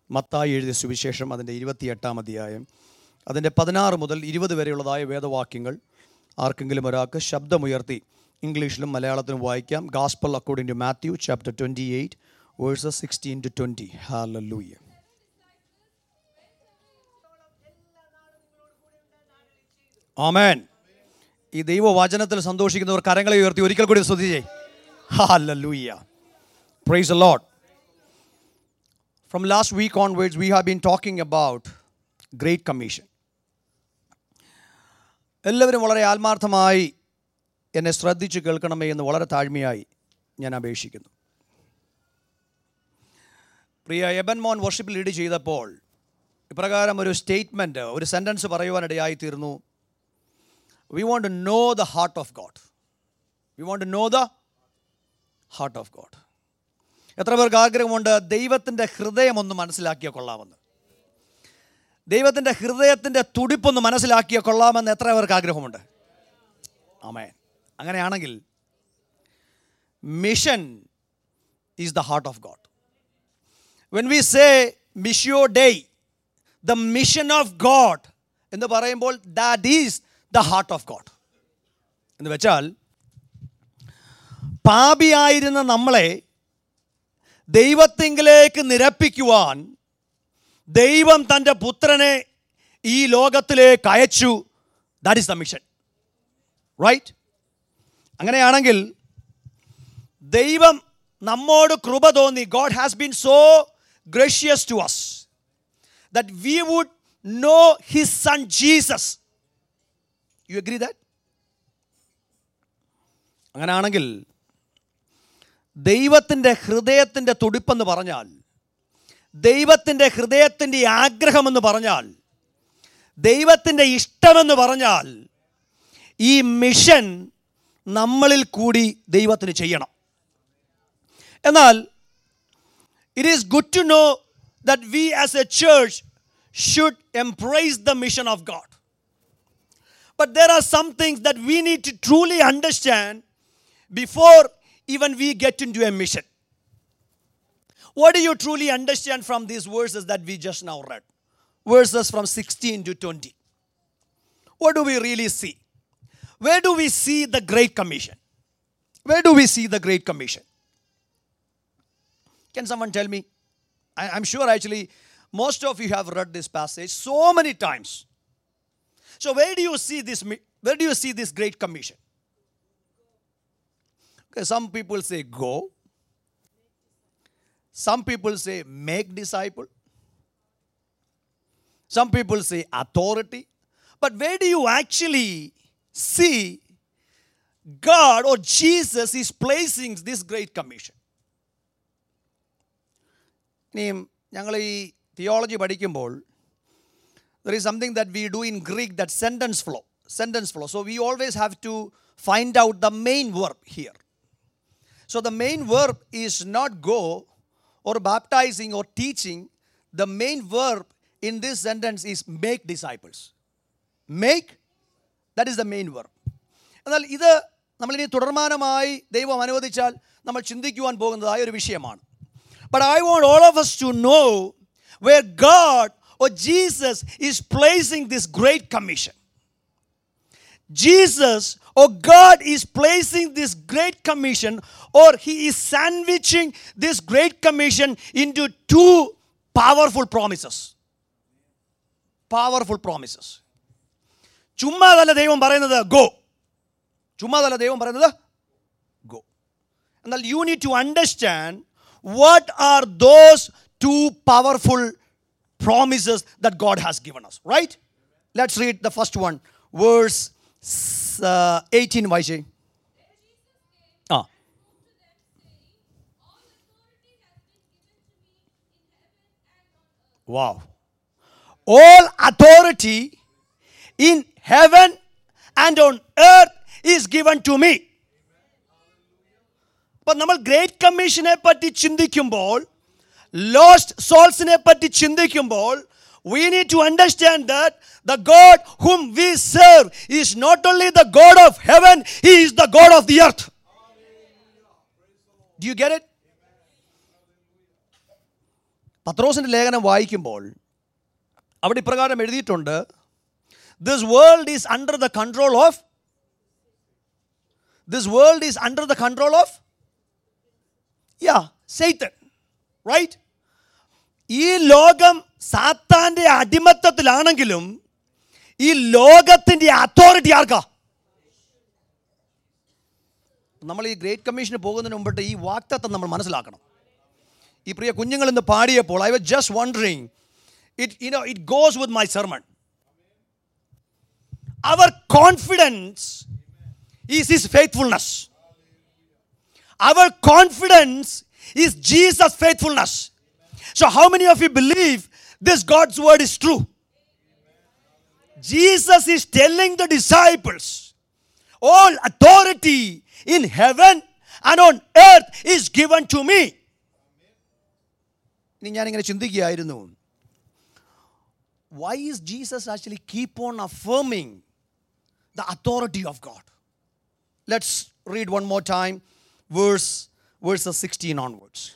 മത്തായി എഴുതിയ സുവിശേഷം അതിൻ്റെ ഇരുപത്തിയെട്ടാം അധ്യായം അതിൻ്റെ പതിനാറ് മുതൽ ഇരുപത് വരെയുള്ളതായ വേദവാക്യങ്ങൾ ആർക്കെങ്കിലും ഒരാൾക്ക് ശബ്ദമുയർത്തി ഇംഗ്ലീഷിലും മലയാളത്തിലും വായിക്കാം gospel according to Matthew chapter twenty eight verses sixteen to twenty ഹാലൂയ ആമേൻ ഈ ദൈവവചനത്തിൽ സന്തോഷിക്കുന്നവർ കരങ്ങളെ ഉയർത്തി ഒരിക്കൽ കൂടി സ്തുതിച്ചേ ഹാലൂയ praise a lot From last week onwards, we have been talking about Great Commission. എല്ലാവരും വളരെ ആത്മാർത്ഥമായി എന്നെ ശ്രദ്ധിച്ച് കേൾക്കണമേ എന്ന് വളരെ താഴ്മയായി ഞാൻ അപേക്ഷിക്കുന്നു പ്രിയ എബൻ മോൻ വർഷിപ്പ് ലീഡ് ചെയ്തപ്പോൾ ഇപ്രകാരം ഒരു സ്റ്റേറ്റ്മെൻറ്റ് ഒരു സെൻറ്റൻസ് പറയുവാനിടയായി തീർന്നു we want to know the heart of God we want to know the heart of God എത്ര പേർക്ക് ആഗ്രഹമുണ്ട് ദൈവത്തിൻ്റെ ഹൃദയം ഒന്ന് മനസ്സിലാക്കിയ കൊള്ളാമെന്ന് ദൈവത്തിൻ്റെ ഹൃദയത്തിൻ്റെ തുടിപ്പൊന്ന് മനസ്സിലാക്കിയ കൊള്ളാമെന്ന് എത്ര പേർക്ക് ആഗ്രഹമുണ്ട് ആമേ അങ്ങനെയാണെങ്കിൽ mission is the heart of God when we say missio Dei the mission of God എന്ന് പറയുമ്പോൾ that is the heart of God എന്ന് വെച്ചാൽ പാപിയായിരുന്ന നമ്മളെ ദൈവത്തിങ്കിലേക്ക് നിരപ്പിക്കുവാൻ ദൈവം തൻ്റെ പുത്രനെ ഈ ലോകത്തിലേക്ക് അയച്ചു that is the mission right അങ്ങനെയാണെങ്കിൽ ദൈവം നമ്മോട് കൃപ തോന്നി God has been so gracious to us that we would know his son Jesus you agree that അങ്ങനെയാണെങ്കിൽ ദൈവത്തിൻ്റെ ഹൃദയത്തിൻ്റെ തുടിപ്പെന്ന് പറഞ്ഞാൽ ദൈവത്തിൻ്റെ ഹൃദയത്തിൻ്റെ ആഗ്രഹമെന്ന് പറഞ്ഞാൽ ദൈവത്തിൻ്റെ ഇഷ്ടമെന്ന് പറഞ്ഞാൽ ഈ മിഷൻ നമ്മളിൽ കൂടി ദൈവത്തിന് ചെയ്യണം എന്നാൽ it is good to know that we as a church should embrace the mission of God but there are some things that we need to truly understand before even we get into a mission. What do you truly understand from these verses that we just now read? Verses from 16 to 20. What do we really see? Where do we see the Great Commission? Where do we see the Great Commission? Can someone tell me? I, am sure actually most of you have read this passage so many times. So where do you see this? Where do you see this Great Commission? Okay, some people say go. Some people say make disciple. Some people say authority. But where do you actually see God or Jesus is placing this great commission? ഇനിയും ഞങ്ങൾ ഈ theology പഠിക്കുമ്പോൾ there is something that we do in Greek that sentence flow sentence flow so we always have to find out the main verb here So the main verb is not go or baptizing or teaching. The main verb in this sentence is make disciples. Make, that is the main verb. എന്നാൽ ഇത് നമ്മളിനി തുടർമാനമായി ദൈവം അനുവദിച്ചാൽ നമ്മൾ ചിന്തിക്കുവാൻ പോകുന്നതായ ഒരു വിഷയമാണ് but I want all of us to know where God or Jesus is placing this great commission Jesus or God is placing this great commission or He is sandwiching this great commission into two powerful promises. Powerful promises. ചുമ്മാതല്ല ദൈവം പറയുന്നത് go ചുമ്മാതല്ല ദൈവം പറയുന്നത് go എന്നാൽ you need to understand what are those two powerful promises that God has given us right let's read the first one verse eighteen വായിച്ചേ ആ Wow. All authority in heaven and on earth is given to me. അപ്പം നമ്മൾ great കമ്മീഷനെ പറ്റി ചിന്തിക്കുമ്പോൾ lost സോൾസിനെ പറ്റി ചിന്തിക്കുമ്പോൾ we need to understand that the God whom we serve is not only the God of heaven, He is the God of the earth. Do you get it? പത്രോസിൻ്റെ ലേഖനം വായിക്കുമ്പോൾ അവിടെ ഇപ്രകാരം എഴുതിയിട്ടുണ്ട് this world is under the control of this world is under the control of ya Satan right ഈ ലോകം സാത്താൻ്റെ അടിമത്തത്തിലാണെങ്കിലും ഈ ലോകത്തിൻ്റെ അതോറിറ്റി ആർക്കാ നമ്മൾ ഈ ഗ്രേറ്റ് കമ്മീഷന് പോകുന്നതിന് മുമ്പിട്ട് ഈ വാക്തത്വം നമ്മൾ മനസ്സിലാക്കണം ഈ പ്രിയ കുഞ്ഞുങ്ങൾ ഇന്ന് പാടിയപ്പോൾ I was just wondering it you know it goes with my sermon our confidence is his faithfulness our confidence is Jesus faithfulness so how many of you believe this God's word is true Jesus is telling the disciples, all authority in heaven and on earth is given to me. ഇനി ഞാനിങ്ങനെ ചിന്തിക്കുകയായിരുന്നു why is Jesus actually keep on affirming the authority of God let's read one more time verse verse sixteen onwards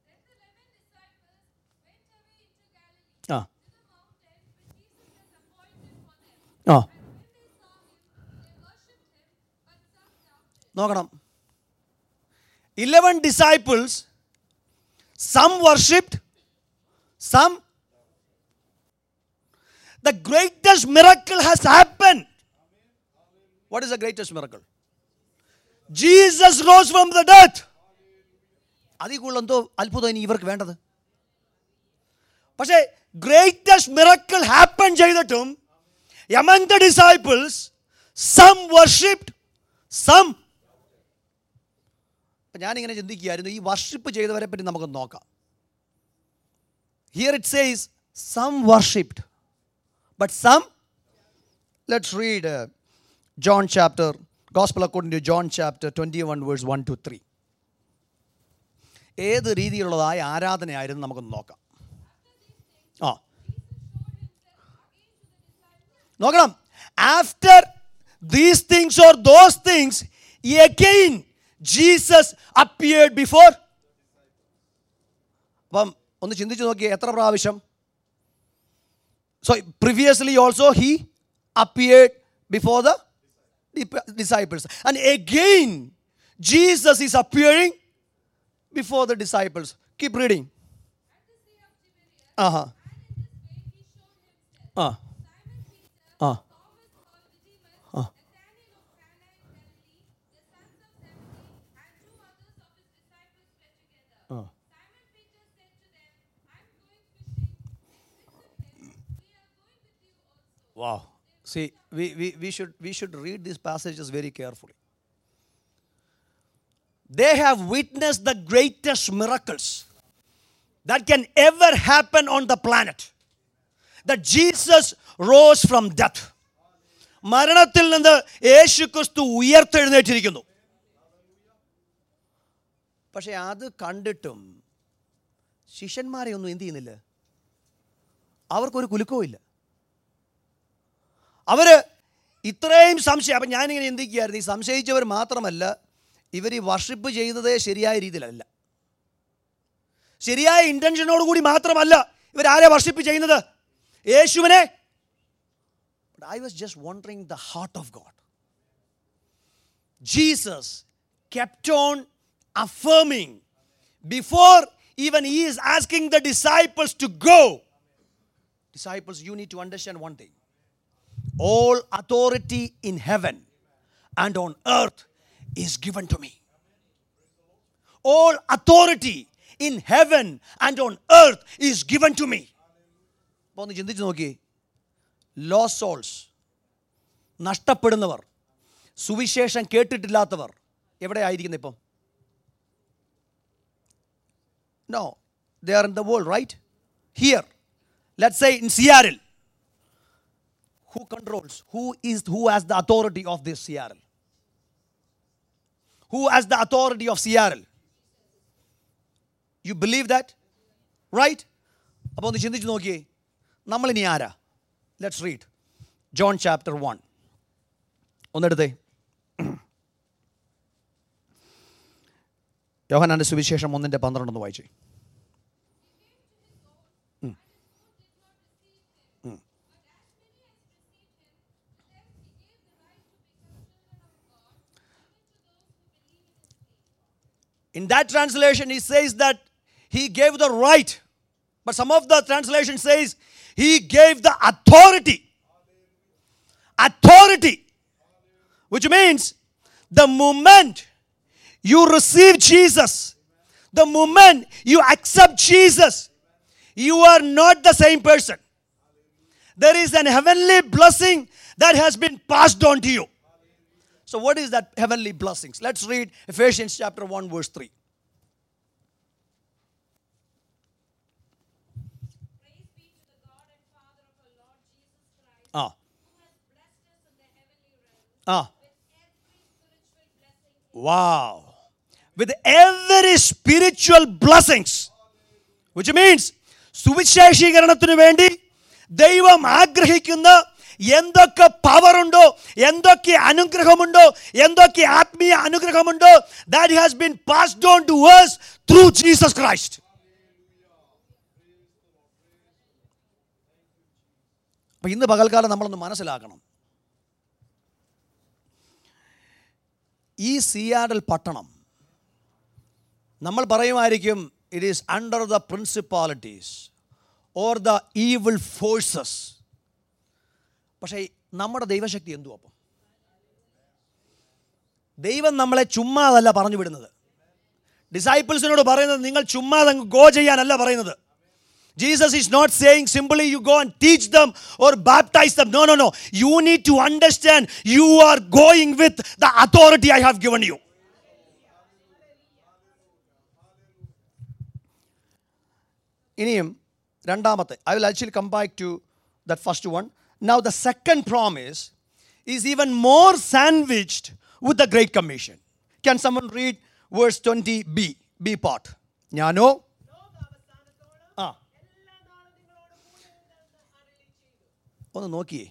ആ ആ നോക്കണം eleven disciples some worshipped some the greatest miracle has happen what is the greatest miracle Jesus rose from the death അതിൽ കൂടുതൽ എന്തോ അത്ഭുതം ഇനി ഇവർക്ക് വേണ്ടത് പക്ഷേ ഗ്രേറ്റസ്റ്റ് മിറക്കിൾ ഹാപ്പൻ ചെയ്തിട്ടും among the disciples, some worshipped, some. ഞാനിങ്ങനെ ചിന്തിക്കുകയായിരുന്നു ഈ വർഷിപ്പ് ചെയ്തവരെ പറ്റി നമുക്ക് നോക്കാം here it says some worshipped but some let's read John chapter gospel according to John chapter twenty one verse one two three ഏത് രീതിയിലുള്ളതായ ആരാധനയായിരുന്നു നമുക്കൊന്ന് നോക്കാം ആ നോക്കണം after these things or those things again Jesus appeared before അപ്പം ഒന്ന് ചിന്തിച്ച് നോക്കിയേ എത്ര പ്രാവശ്യം so previously also he appeared before the disciples and again Jesus is appearing before the disciples keep reading ആഹാ ആ ആ Wow. See, we, we, we, should, we should read these passages very carefully. They have witnessed the greatest miracles that can ever happen on the planet. That Jesus rose from death. മരണത്തിൽ നിന്ന് യേശു ക്രിസ്തു ഉയർത്തെഴുന്നേറ്റിരിക്കുന്നു പക്ഷെ അത് കണ്ടിട്ടും ശിഷ്യന്മാരെ ഒന്നും എന്ത് ചെയ്യുന്നില്ല അവർക്കൊരു കുലുക്കവും ഇല്ല അവർ ഇത്രയും സംശയം അപ്പം ഞാനിങ്ങനെ ചിന്തിക്കുകയായിരുന്നു ഈ സംശയിച്ചവർ മാത്രമല്ല ഇവർ ഈ വർഷിപ്പ് ചെയ്തതേ ശരിയായ രീതിയിലല്ല ശരിയായ ഇൻറ്റൻഷനോട് കൂടി മാത്രമല്ല ഇവരാരെ വർഷിപ്പ് ചെയ്യുന്നത് യേശുവിനെ I was just wondering the heart of God Jesus kept on affirming before even he is asking the disciples to go. Disciples, you need to understand one thing all authority in heaven and on earth is given to me. All authority in heaven and on earth is given to me. അപ്പോൾ ഒന്ന് ചിന്തിച്ച് നോക്കി law souls നഷ്ടപ്പെടുന്നവർ സുവിശേഷം കേട്ടിട്ടില്ലാത്തവർ എവിടെ ആയിരിക്കുന്നത് ഇപ്പം no they are in the world right here let say in സിയാരിൽ who controls who is who has the authority of this seattle who has the authority of seattle you believe that right അപ്പോൾ ഒന്ന് ചിന്തിച്ച് നോക്കിയേ നമ്മളിനി ആരാ let's read John chapter one ഒന്നെടുത്തേ യോഹനാന്റെ സുവിശേഷം ഒന്നിൻ്റെ പന്ത്രണ്ടൊന്ന് വായിച്ചേ In that translation, he says that he gave the right. But some of the translation says he gave the authority. Authority. Which means the moment you receive Jesus, the moment you accept Jesus, you are not the same person. There is an heavenly blessing that has been passed on to you. So, what is that heavenly blessings? Let's read Ephesians chapter 1, verse 3. Praise be to the God and Father of our Lord Jesus Christ, Ah, who has blessed us in the heavenly realm ah, with every spiritual blessing. wow. With every spiritual blessings. Which means, സുവിശേഷീകരണത്തിന് വേണ്ടി ദൈവം ആഗ്രഹിക്കുന്ന എന്തൊക്കെ പവറുണ്ടോ എന്തൊക്കെ അനുഗ്രഹമുണ്ടോ എന്തൊക്കെ ആത്മീയ അനുഗ്രഹമുണ്ടോ that has been passed on to verse through Jesus Christ അപ്പൊ ഇന്ന് പകൽക്കാലം നമ്മളൊന്ന് മനസ്സിലാക്കണം ഈ സിയാഡൽ പട്ടണം നമ്മൾ പറയുമായിരിക്കും it is under the principalities or the evil forces പക്ഷേ നമ്മുടെ ദൈവശക്തി എന്തു അപ്പം ദൈവം നമ്മളെ ചുമ്മാതല്ല പറഞ്ഞു വിടുന്നത് ഡിസൈപ്പിൾസിനോട് പറയുന്നത് നിങ്ങൾ ചുമ്മാതെ അങ്ങ് ഗോ ചെയ്യാനല്ല പറയുന്നത് Jesus is not saying simply you go and teach them or baptize them. No, no, no. You need to understand you are going with the authority I have given you. ഇനിയും രണ്ടാമത്തെ I will actually come back to that first one now the second promise is even more sandwiched with the great commission can someone read verse twenty B B part ഞാനോ ആ ഒന്ന് നോക്കിയേ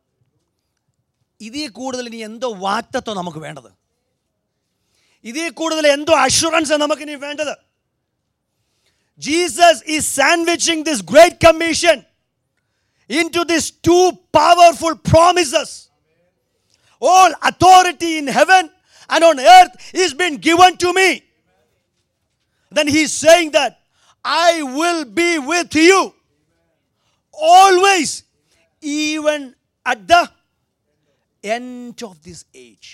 ഇതിൽ കൂടുതൽ ഇനി എന്തോ വാക്തത്വം നമുക്ക് വേണ്ടത് ഇതിൽ കൂടുതൽ എന്തോ അഷുറൻസ് നമുക്ക് ഇനി വേണ്ടത് Jesus is sandwiching this great commission into these two powerful promises. All authority in heaven and on earth is been given to me. Then he's saying that I will be with you always, even at the end of this age.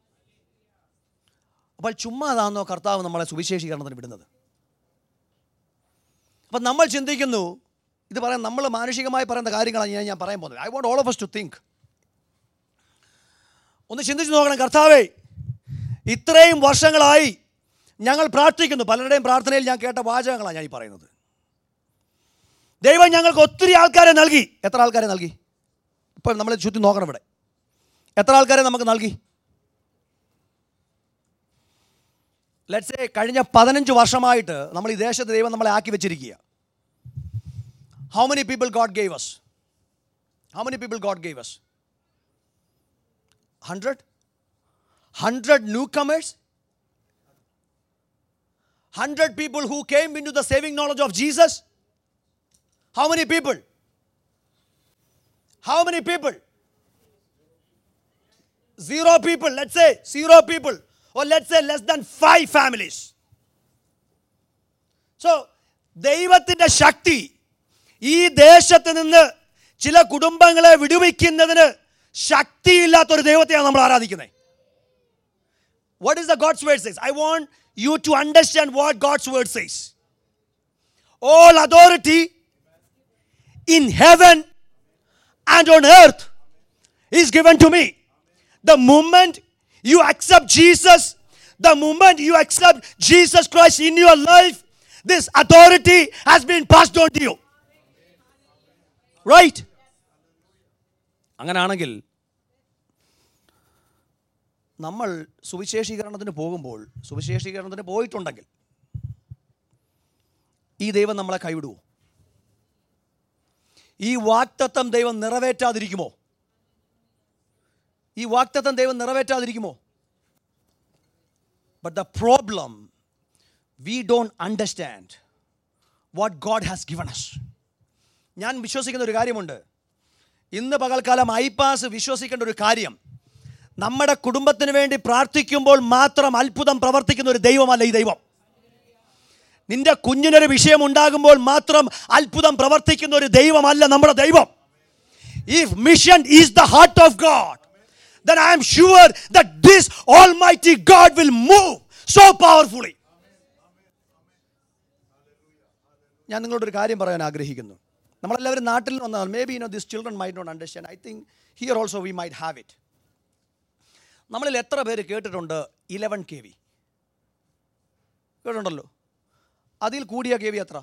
അപ്പോൾ ചുമ്മാതാണോ കർത്താവ് നമ്മളെ സുവിശേഷീകരണത്തിന് വിടുന്നത് അപ്പം നമ്മൾ ചിന്തിക്കുന്നു ഇത് പറയാൻ നമ്മൾ മാനുഷികമായി പറയുന്ന കാര്യങ്ങളാണ് ഞാൻ ഞാൻ പറയാൻ പോകുന്നത് I want all of us to think ഒന്ന് ചിന്തിച്ച് നോക്കണം കർത്താവേ ഇത്രയും വർഷങ്ങളായി ഞങ്ങൾ പ്രാർത്ഥിക്കുന്നു പലരുടെയും പ്രാർത്ഥനയിൽ ഞാൻ കേട്ട വാചകങ്ങളാണ് ഞാൻ ഈ പറയുന്നത് ദൈവം ഞങ്ങൾക്ക് ഒത്തിരി ആൾക്കാരെ നൽകി എത്ര ആൾക്കാരെ നൽകി ഇപ്പം നമ്മൾ ചുറ്റി നോക്കണം ഇവിടെ എത്ര ആൾക്കാരെ നമുക്ക് നൽകി ലെറ്റ്സ് കഴിഞ്ഞ പതിനഞ്ച് വർഷമായിട്ട് നമ്മൾ ഈ ദേശത്ത് ദൈവം നമ്മളെ ആക്കി വെച്ചിരിക്കുക how many people God gave us how many people God gave us hundred hundred newcomers hundred people who came into the saving knowledge of Jesus how many people how many people zero people, let's say zero people, or let's say less than five families. So, ദൈവത്തിൻ്റെ ശക്തി ഈ ദേശത്ത് നിന്ന് ചില കുടുംബങ്ങളെ വിടുവിക്കുന്നതിന് ശക്തിയില്ലാത്തൊരു ദൈവത്തെയാണ് നമ്മൾ ആരാധിക്കുന്നത് what is the God's word says I want you to understand what God's word says all authority in heaven and on earth is given to me the moment you accept Jesus, the moment you accept Jesus Christ in your life, this authority has been passed on to you. Right? അങ്ങനെയാണെങ്കിൽ നമ്മൾ സുവിശേഷീകരണത്തിന് പോകുമ്പോൾ സുവിശേഷീകരണത്തിന് പോയിട്ടുണ്ടെങ്കിൽ ഈ ദൈവം നമ്മളെ കൈവിടുമോ ഈ വാക്തത്വം ദൈവം നിറവേറ്റാതിരിക്കുമോ ഈ വാക്തത്വം ദൈവം നിറവേറ്റാതിരിക്കുമോ but the problem we don't understand what God has given us ഞാൻ വിശ്വസിക്കുന്ന ഒരു കാര്യമുണ്ട് ഇന്ന് പകൽക്കാലം ഐപാസ് വിശ്വസിക്കേണ്ട ഒരു കാര്യം നമ്മുടെ കുടുംബത്തിന് വേണ്ടി പ്രാർത്ഥിക്കുമ്പോൾ മാത്രം അത്ഭുതം പ്രവർത്തിക്കുന്ന ഒരു ദൈവമല്ല ഈ ദൈവം നിന്റെ കുഞ്ഞിനൊരു വിഷയം ഉണ്ടാകുമ്പോൾ മാത്രം അത്ഭുതം പ്രവർത്തിക്കുന്ന ഒരു ദൈവമല്ല നമ്മുടെ ദൈവം if mission is the heart of God then I am sure that this Almighty God will move so powerfully. ഞാൻ നിങ്ങളോടൊരു കാര്യം പറയാൻ ആഗ്രഹിക്കുന്നു നമ്മളെല്ലാവരും നാട്ടിൽ വന്നാൽ maybe no this children might not understand I think here also we might have it നമ്മളിൽ എത്ര പേര് കേട്ടിട്ടുണ്ട് ഇലവൻ കെ വി കേട്ടിട്ടുണ്ടല്ലോ അതിൽ കൂടിയ കെ വി എത്ര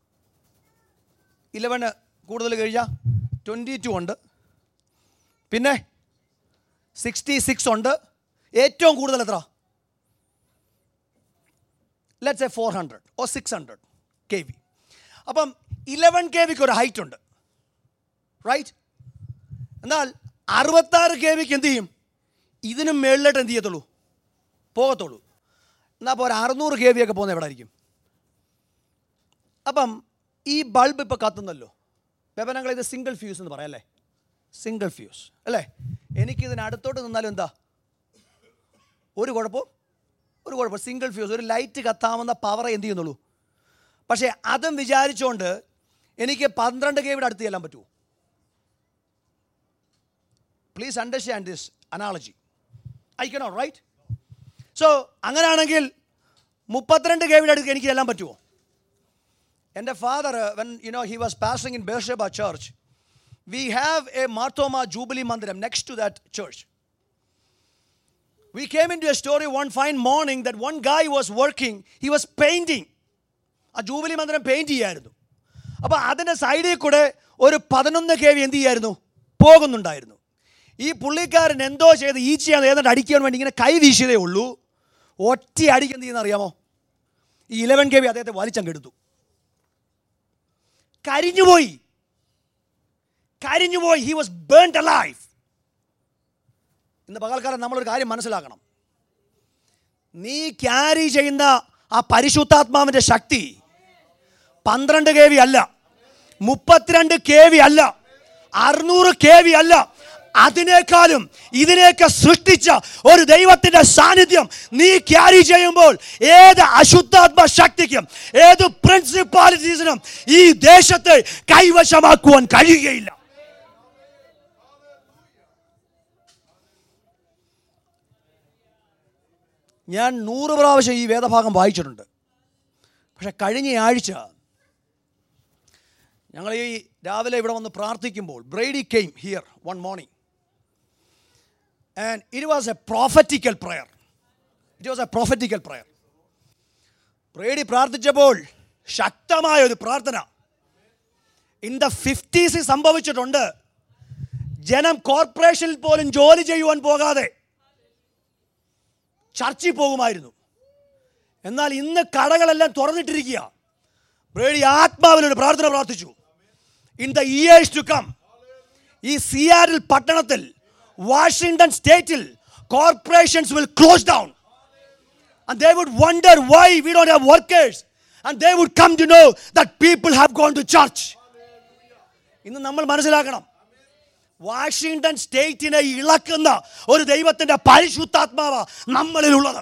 ഇലവന് കൂടുതൽ കഴിഞ്ഞാൽ ട്വൻറ്റി ടു ഉണ്ട് പിന്നെ സിക്സ്റ്റി സിക്സ് ഉണ്ട് ഏറ്റവും കൂടുതൽ എത്ര let's a four hundred oh six hundred K V അപ്പം ഇലവൻ കെ വിക്ക് ഒരു ഹൈറ്റ് ഉണ്ട് റൈറ്റ് എന്നാൽ അറുപത്താറ് കെ വിക്ക് എന്ത് ചെയ്യും ഇതിനും മേളിലോട്ട് എന്ത് ചെയ്യത്തുള്ളൂ പോകത്തുള്ളൂ എന്നാൽ അപ്പോൾ ഒരു അറുന്നൂറ് കെ വി ഒക്കെ പോകുന്നത് എവിടെ ആയിരിക്കും അപ്പം ഈ ബൾബ് ഇപ്പോൾ കത്തുന്നല്ലോ അപ്പം ഞങ്ങൾ ഇത് സിംഗിൾ ഫ്യൂസ് എന്ന് പറയാം അല്ലേ സിംഗിൾ ഫ്യൂസ് അല്ലേ എനിക്കിതിന് അടുത്തോട്ട് നിന്നാലും എന്താ ഒരു കുഴപ്പവും ഒരു കുഴപ്പം സിംഗിൾ ഫ്യൂസ് ഒരു ലൈറ്റ് കത്താവുന്ന പവർ എന്ത് ചെയ്യുന്നുള്ളൂ പക്ഷേ അതും വിചാരിച്ചുകൊണ്ട് എനിക്ക് പന്ത്രണ്ട് കെ അടുത്ത് ചെല്ലാൻ പറ്റുമോ please understand this analogy I know right so അങ്ങനെയാണെങ്കിൽ മുപ്പത്തിരണ്ട് കെ അടുത്ത് എനിക്ക് ചെല്ലാൻ പറ്റുമോ എൻ്റെ father when you know he was passing in Beersheba church we have a Marthoma Jubilee Mandiram next to that church. We came into a story one fine morning that one guy was working, he was painting. ആ jubilee മന്ദിരം paint ചെയ്യായിരുന്നു അപ്പോൾ അതിൻ്റെ സൈഡിൽ കൂടെ ഒരു പതിനൊന്ന് K V എന്ത് ചെയ്യായിരുന്നു പോകുന്നുണ്ടായിരുന്നു ഈ പുള്ളിക്കാരൻ എന്തോ ചെയ്ത് ഈച്ചയാണ് ഏതാണ്ട് അടിക്കാൻ വേണ്ടി ഇങ്ങനെ കൈ വീശിയതേ ഉള്ളൂ ഒറ്റ അടിക്ക് എന്ത് ചെയ്യുന്ന അറിയാമോ ഈ ഇലവൻ കെ വി അദ്ദേഹത്തെ വലിച്ചങ്ങെടുത്തു കരിഞ്ഞുപോയി കരിഞ്ഞുപോയി ഹി വാസ് ബേൺഡ് അലൈഫ് ഇന്ന് പകൽക്കാലം നമ്മളൊരു കാര്യം മനസ്സിലാക്കണം നീ ക്യാരി ചെയ്യുന്ന ആ പരിശുദ്ധാത്മാവിൻ്റെ ശക്തി പന്ത്രണ്ട് കെ വി അല്ല മുപ്പത്തിരണ്ട് കെ വി അല്ല അറുന്നൂറ് കെ വി അല്ല അതിനേക്കാളും ഇതിനെയൊക്കെ സൃഷ്ടിച്ച ഒരു ദൈവത്തിന്റെ സാന്നിധ്യം നീ ക്യാരി ചെയ്യുമ്പോൾ ഏത് അശുദ്ധാത്മ ശക്തിക്കും ഏത് പ്രിൻസിപ്പാലിറ്റീസിനും ഈ ദേശത്തെ കൈവശമാക്കുവാൻ കഴിയുകയില്ല ഞാൻ നൂറ് പ്രാവശ്യം ഈ വേദഭാഗം വായിച്ചിട്ടുണ്ട് പക്ഷെ കഴിഞ്ഞ ആഴ്ച ഞങ്ങൾ ഈ രാവിലെ ഇവിടെ വന്ന് പ്രാർത്ഥിക്കുമ്പോൾ Bridie came here one morning and it was a prophetical prayer it was a prophetical prayer Bridie പ്രാർത്ഥിച്ചപ്പോൾ ശക്തമായ ഒരു പ്രാർത്ഥന ഇൻ ദ ഫിഫ്റ്റീസ് സംഭവിച്ചിട്ടുണ്ട് ജനം കോർപ്പറേഷനിൽ പോലും ജോലി ചെയ്യുവാൻ പോകാതെ ചർച്ചിൽ പോകുമായിരുന്നു എന്നാൽ ഇന്ന് കടകളെല്ലാം തുറന്നിട്ടിരിക്കുക ബ്രേഡി ആത്മാവിലൊരു പ്രാർത്ഥന പ്രാർത്ഥിച്ചു in the years to come ഈ സിയാരിൽ പട്ടണത്തിൽ Washington state corporations will close down and they would wonder why we don't have workers and they would come to know that people have gone to church ഇന്ന് നമ്മൾ മനസ്സിലാക്കണം Washington സ്റ്റേറ്റിനെ ഇളക്കുന്ന ഒരു ദൈവത്തിന്റെ പരിശുദ്ധാത്മാവ നമ്മളിലുള്ളത്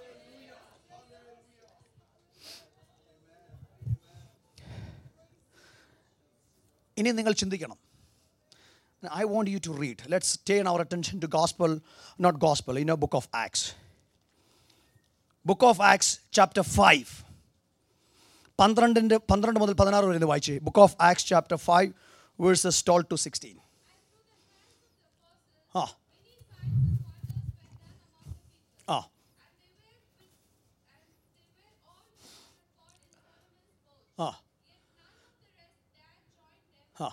ഇനി നിങ്ങൾ ചിന്തിക്കണം I want you to read let's turn our attention to gospel not gospel in a book of Acts book of Acts chapter five പന്ത്രണ്ടിൻ്റെ പന്ത്രണ്ട് മുതൽ പതിനാറ് വരെ ഇത് വായിച്ച് book of Acts chapter five verses twelve to sixteen ആ ആ ആ ആ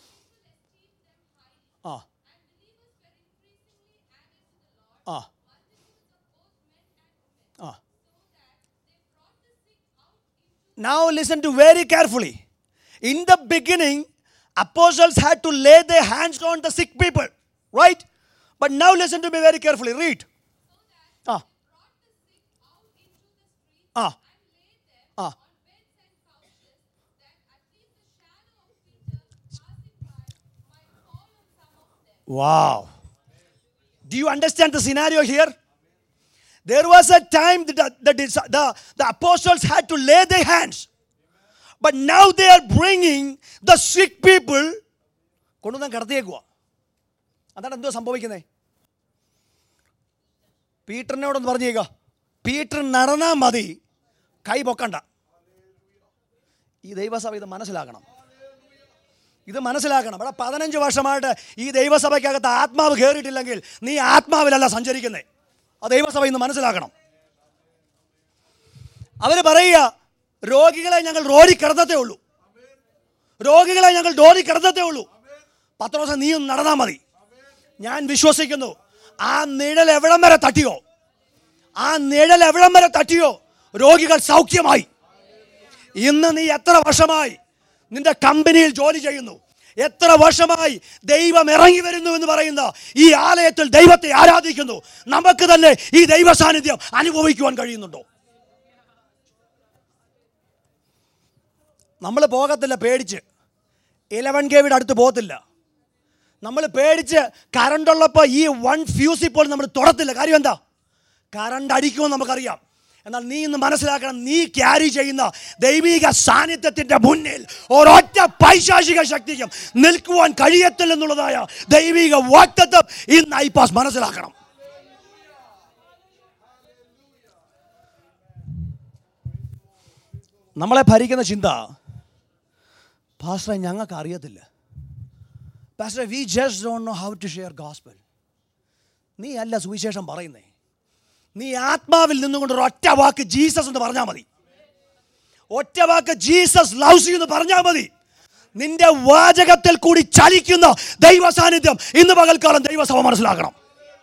ആ ആ ആ Now listen to very carefully. In the beginning, apostles had to lay their hands on the sick people, right? But now listen to me very carefully. Read. Ah. Ah. Ah. Wow. Do you understand the scenario here? There was a time that the, the, dis- the, the apostles had to lay their hands. But now they are bringing the sick people കൊണ്ടുവന്ന് കിടത്തിയേക്കുക അതാണ് എന്തോ സംഭവിക്കുന്നത് പീറ്ററിനോടൊന്ന് പറഞ്ഞേക്കുക Peter നടന്നാൽ മതി കൈ പൊക്കണ്ട ഈ ദൈവസഭ ഇത് മനസ്സിലാക്കണം ഇത് മനസ്സിലാക്കണം ഇവിടെ പതിനഞ്ച് വർഷമായിട്ട് ഈ ദൈവസഭയ്ക്കകത്ത് ആത്മാവ് കയറിയിട്ടില്ലെങ്കിൽ നീ ആത്മാവിലല്ല സഞ്ചരിക്കുന്നേ ആ ദൈവസഭ ഇന്ന് മനസ്സിലാക്കണം അവർ പറയുക രോഗികളെ ഞങ്ങൾ റോഡിൽ കിടത്തത്തേ ഉള്ളൂ രോഗികളെ ഞങ്ങൾ റോഡിൽ കിടത്തത്തേ ഉള്ളൂ പത്ത് ദിവസം നീ ഒന്ന് നടന്നാൽ മതി ഞാൻ വിശ്വസിക്കുന്നു ആ നിഴൽ എവിടം വരെ തട്ടിയോ ആ നിഴൽ എവിടം വരെ തട്ടിയോ രോഗികൾ സൗഖ്യമായി ഇന്ന് നീ എത്ര വർഷമായി നിന്റെ കമ്പനിയിൽ ജോലി ചെയ്യുന്നു എത്ര വർഷമായി ദൈവം ഇറങ്ങി വരുന്നു എന്ന് പറയുന്ന ഈ ആലയത്തിൽ ദൈവത്തെ ആരാധിക്കുന്നു നമുക്ക് തന്നെ ഈ ദൈവ സാന്നിധ്യം അനുഭവിക്കുവാൻ കഴിയുന്നുണ്ടോ നമ്മൾ പോകത്തില്ല പേടിച്ച് ഇലവൻ കേവിയുടെ അടുത്ത് പോകത്തില്ല നമ്മൾ പേടിച്ച് കറണ്ട് ഉള്ളപ്പോൾ ഈ വൺ ഫ്യൂസ് ഇപ്പോൾ നമ്മൾ തൊടത്തില്ല കാര്യം എന്താ കറണ്ട് അടിക്കുമെന്ന് നമുക്കറിയാം എന്നാൽ നീ ഇന്ന് മനസ്സിലാക്കണം നീ ക്യാരി ചെയ്യുന്ന ദൈവിക സാന്നിധ്യത്തിന്റെ മുന്നിൽ ഒരൊറ്റ പൈശാചിക ശക്തിക്കും നിൽക്കുവാൻ കഴിയത്തില്ലെന്നുള്ളതായ ദൈവിക വാക്തത്വം ഇന്ന് ഐപാസ് മനസ്സിലാക്കണം നമ്മളെ ഭരിക്കുന്ന ചിന്ത പാസ്റ്ററെ ഞങ്ങൾക്ക് അറിയത്തില്ല പാസ്റ്ററെ we just don't know how to share gospel നീ അല്ല സുവിശേഷം പറയുന്നേ നീ ആത്മാവിൽ നിന്നുകൊണ്ട് ഒരു ഒറ്റ വാക്ക് ജീസസ് എന്ന് പറഞ്ഞാൽ മതി ഒറ്റ വാക്ക് ജീസസ് ലവ്സ് യു എന്ന് പറഞ്ഞാൽ മതി നിന്റെ വാചകത്തിൽ കൂടി ചലിക്കുന്ന ദൈവ സാന്നിധ്യം ഇന്ന് പകൽക്കാലം ദൈവസഭ മനസ്സിലാക്കണം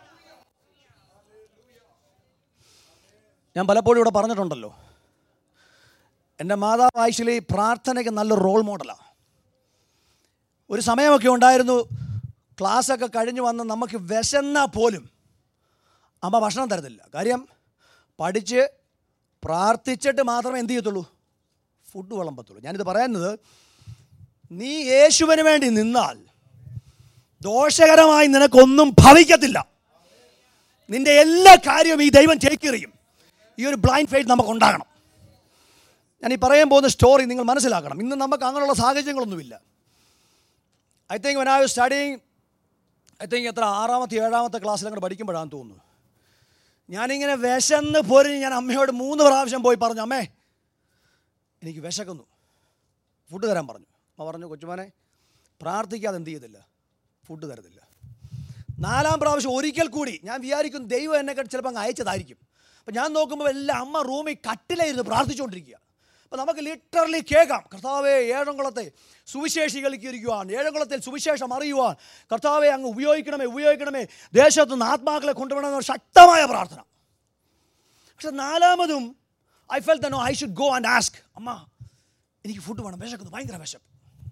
ഞാൻ പലപ്പോഴും ഇവിടെ പറഞ്ഞിട്ടുണ്ടല്ലോ എൻ്റെ മാതാവ് ആക്ച്വലി പ്രാർത്ഥനയ്ക്ക് നല്ല റോൾ മോഡലാണ് ഒരു സമയമൊക്കെ ഉണ്ടായിരുന്നു ക്ലാസ്സൊക്കെ കഴിഞ്ഞ് വന്ന് നമുക്ക് വിശന്നാൽ പോലും അമ്മ ഭക്ഷണം തരത്തില്ല കാര്യം പഠിച്ച് പ്രാർത്ഥിച്ചിട്ട് മാത്രമേ എന്ത് ചെയ്യത്തുള്ളൂ ഫുഡ് വിളമ്പത്തുള്ളൂ ഞാനിത് പറയുന്നത് നീ യേശുവിന് വേണ്ടി നിന്നാൽ ദോഷകരമായി നിനക്കൊന്നും ഭവിക്കത്തില്ല നിന്റെ എല്ലാ കാര്യവും ഈ ദൈവം ചേക്കേറിയും ഈ ഒരു ബ്ലൈൻഡ് ഫെയ്റ്റ് നമുക്ക് ഉണ്ടാകണം ഞാൻ ഈ പറയാൻ പോകുന്ന സ്റ്റോറി നിങ്ങൾ മനസ്സിലാക്കണം ഇന്ന് നമുക്ക് അങ്ങനെയുള്ള സാഹചര്യങ്ങളൊന്നുമില്ല I think when I was studying I think എത്ര ആറാമത്തെ ഏഴാമത്തെ ക്ലാസ്സിൽ അങ്ങോട്ട് പഠിക്കുമ്പോഴാണെന്ന് തോന്നുന്നു ഞാനിങ്ങനെ വിശന്ന് പോരി ഞാൻ അമ്മയോട് മൂന്ന് പ്രാവശ്യം പോയി പറഞ്ഞു അമ്മേ എനിക്ക് വിശക്കുന്നു ഫുഡ് തരാൻ പറഞ്ഞു അമ്മ പറഞ്ഞു കൊച്ചുമോനെ പ്രാർത്ഥിക്കാതെ എന്ത് ചെയ്തില്ല ഫുഡ് തരത്തില്ല നാലാം പ്രാവശ്യം ഒരിക്കൽ കൂടി ഞാൻ വിചാരിക്കും ദൈവം എന്നെ ചിലപ്പോൾ അങ്ങ് അയച്ചതായിരിക്കും അപ്പം ഞാൻ നോക്കുമ്പോൾ എല്ലാം അമ്മ റൂമിൽ കട്ടിലായിരുന്നു പ്രാർത്ഥിച്ചുകൊണ്ടിരിക്കുക അപ്പം നമുക്ക് ലിറ്ററലി കേൾക്കാം കർത്താവെ ഏഴംകുളത്തെ സുവിശേഷികൾക്ക് ഇരിക്കുവാൻ ഏഴംകുളത്തിൽ സുവിശേഷം അറിയുവാൻ കർത്താവെ അങ്ങ് ഉപയോഗിക്കണമേ ഉപയോഗിക്കണമേ ദേശത്തു നിന്ന് ആത്മാക്കളെ കൊണ്ടുവരണമെന്ന ശക്തമായ പ്രാർത്ഥന പക്ഷെ നാലാമതും ഐ ഫെൽ തന്നോ I should go and ask അമ്മ എനിക്ക് ഫുഡ് വേണം വിശക്കുന്നു ഭയങ്കര വിശപ്പ്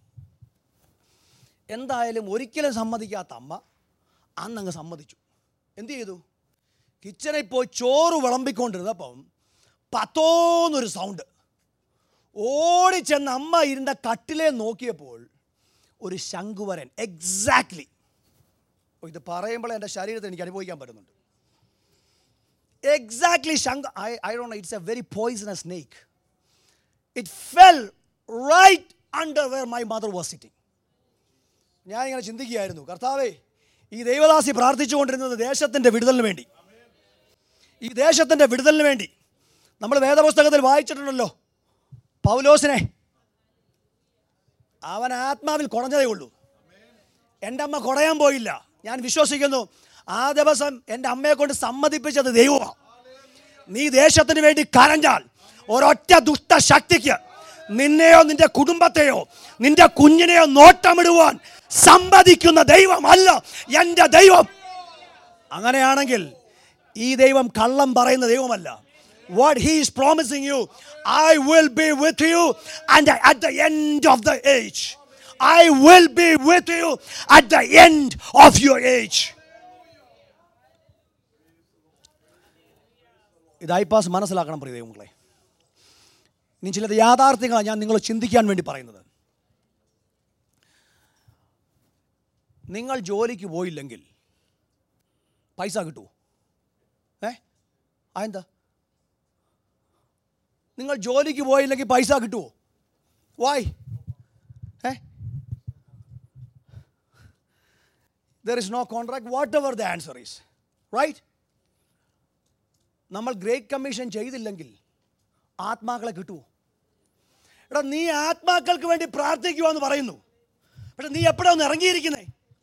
എന്തായാലും ഒരിക്കലും സമ്മതിക്കാത്ത അമ്മ അന്നങ്ങ് സമ്മതിച്ചു എന്ത് ചെയ്തു കിച്ചണിൽ പോയി ചോറ് വിളമ്പിക്കൊണ്ടിരുന്നപ്പം പത്തോന്നൊരു സൗണ്ട് ഓടിച്ചെന്ന് അമ്മ ഇരുന്ന കട്ടിലെ നോക്കിയപ്പോൾ ഒരു ശംഖുവരൻ എക്സാക്ട്ലി ഇത് പറയുമ്പോൾ എൻ്റെ ശരീരത്തിൽ എനിക്ക് അനുഭവിക്കാൻ പറ്റുന്നുണ്ട് എക്സാക്ട്ലി ശംഖ് I I don't it's a very poisonous snake it fell right under where my mother was sitting ഞാൻ ഇങ്ങനെ ചിന്തിക്കുകയായിരുന്നു കർത്താവേ ഈ ദൈവദാസി പ്രാർത്ഥിച്ചുകൊണ്ടിരുന്നത് ദേശത്തിൻ്റെ വിടുതലിന് വേണ്ടി ഈ ദേശത്തിൻ്റെ വിടുതലിന് വേണ്ടി നമ്മൾ വേദപുസ്തകത്തിൽ വായിച്ചിട്ടുണ്ടല്ലോ പൗലോസിനെ അവൻ ആത്മാവിൽ കുടഞ്ഞതേ ഉള്ളൂ എൻ്റെ അമ്മ കുടയാൻ പോയില്ല ഞാൻ വിശ്വസിക്കുന്നു ആ ദിവസം എൻ്റെ അമ്മയെ കൊണ്ട് സമ്മതിപ്പിച്ചത് ദൈവമാണ് നീ ദേശത്തിന് വേണ്ടി കരഞ്ഞാൽ ഒരൊറ്റ ദുഷ്ട ശക്തിക്ക് നിന്നെയോ നിന്റെ കുടുംബത്തെയോ നിന്റെ കുഞ്ഞിനെയോ നോട്ടമിടുവാൻ സമ്മതിക്കുന്ന ദൈവമല്ല എൻ്റെ ദൈവം അങ്ങനെയാണെങ്കിൽ ഈ ദൈവം കള്ളം പറയുന്ന ദൈവമല്ല what he is promising you I will be with you and at the end of the age I will be with you at the end of your age ഇത് ഐപാസ് മനസ്സിലാക്കണം പ്രിയ ദൈവങ്ങളെ ഇനി ചിലത് യാഥാർത്ഥ്യങ്ങളാണ് ഞാൻ നിങ്ങൾ ചിന്തിക്കാൻ വേണ്ടി പറയുന്നത് നിങ്ങൾ ജോലിക്ക് പോയില്ലെങ്കിൽ പൈസ കിട്ടുമോ ഏ അതെന്താ നിങ്ങൾ ജോലിക്ക് പോയില്ലെങ്കിൽ പൈസ കിട്ടുമോ why ah there is no contract whatever the answer is right നമ്മൾ ഗ്രേറ്റ് കമ്മീഷൻ ചെയ്തില്ലെങ്കിൽ ആത്മാക്കളെ കിട്ടുമോ എടാ നീ ആത്മാക്കൾക്ക് വേണ്ടി പ്രാർത്ഥിക്കുക എന്ന് പറയുന്നു പക്ഷെ നീ എപ്പോഴാ ഒന്ന് ഇറങ്ങിയിരിക്കുന്നേ